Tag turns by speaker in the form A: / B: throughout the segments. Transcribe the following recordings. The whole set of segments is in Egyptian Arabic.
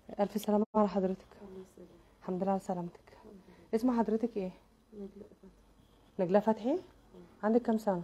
A: ألف سلامة على حضرتك الحمد لله على سلامتك اسم حضرتك ايه نجلاء فتحي عندك كام سنة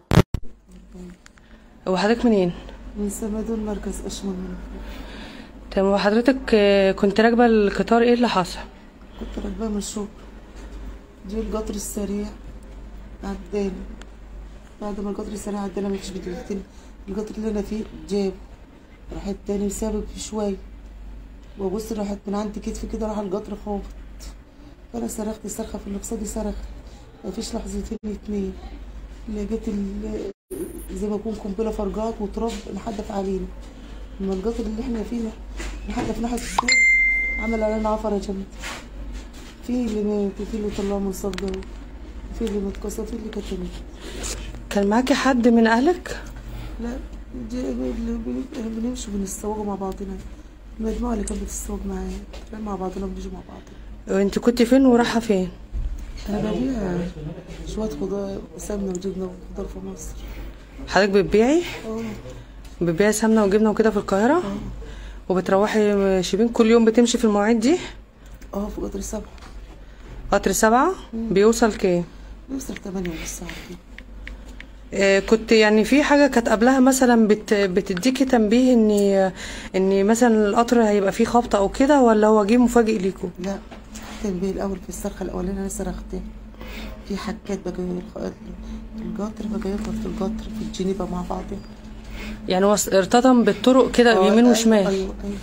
A: وحضرتك منين
B: من سمدون مركز أشمل منه
A: تمام وحضرتك آه، كنت راكبة القطار ايه اللي حصل
B: كنت راكبة من الشغل جه القطر السريع عداني بعد ما القطر السريع عداني مش بدقيقتين القطر اللي أنا فيه جاب راحت تاني مسابق في شوية وبص راحت من عند كتفي كده راح القطر خابط فأنا صرخت صرخة في اللي قصادي صرخ مفيش لحظتين اتنين لقيت ال- زي ما يكون قنبلة فرجعت وتراب انحدف علينا من القطر اللي احنا فيه ده انحدف ناحية السور عمل علينا عفرة جامدة في اللي مات وفي اللي طلعه من صدره وفي اللي متكسر في اللي كتمه
A: كان معاكي حد من اهلك
B: لا دي اللي بن- بنمشي بنستوعب مع بعضنا المجموعة اللي كانت بتستوعب معايا كان مع بعضنا بنيجي مع بعض
A: وانت كنت فين ورايحة فين
B: انا ببيع شوية خضار سمنة وجبنة وخضار في مصر
A: حضرتك بتبيعي
B: اه
A: بتبيعي سمنة وجبنة وكده في القاهرة وبتروحي شيبين كل يوم بتمشي في المواعيد دي
B: اه في قطر سبعة
A: قطر سبعة بيوصل كام
B: بيوصل تمانية ونص ساعة كده
A: آه، كنت يعني في حاجة كانت قبلها مثلا بت بتديكي تنبيه ان ان مثلا القطر هيبقى فيه خبطة او كده ولا هو جه مفاجئ ليكوا
B: لا تنبيه الأول في الصرخة الأولانية أنا صرختها في حكات بقى الق- القطر بقى يخبط في القطر في الجنيبة مع بعضها
A: يعني هو ارتطم بالطرق كده
B: آه،
A: يمين
B: أيوة-
A: وشمال
B: أيوه أيوه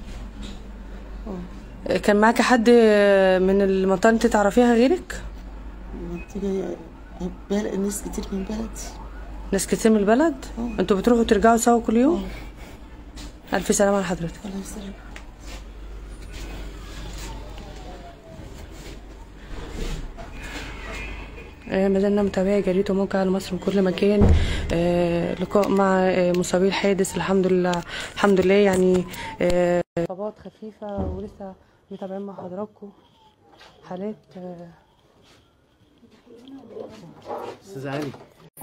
B: اه
A: آه، كان معاكي حد من المنطقة اللي انت تعرفيها غيرك
B: المنطقة بلد ناس كتير من بلدي
A: ناس كتير من البلد
B: آه.
A: انتوا بتروحوا ترجعوا سوا كل يوم الف سلامة على حضرتك
B: الله يسلمك
A: آه، ما زلنا متابعي جريدة موقع مصر من كل مكان آه، لقاء مع آه، مصابي الحادث الحمد لله الحمد لله يعني آه، اصابات خفيفة ولسه متابعين مع حضراتكم حالات آه،
C: استاذ علي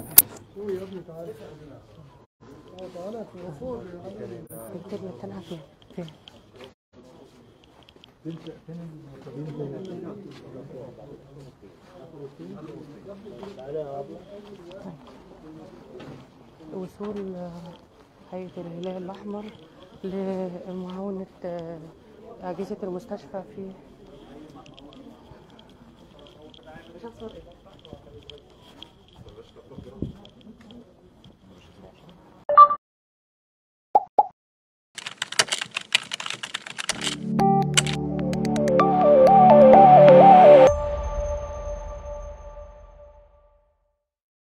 A: الكتاب مكانها فين فين وصول آه، هيئة الهلال الأحمر لمعاونة آه، أجهزة المستشفى في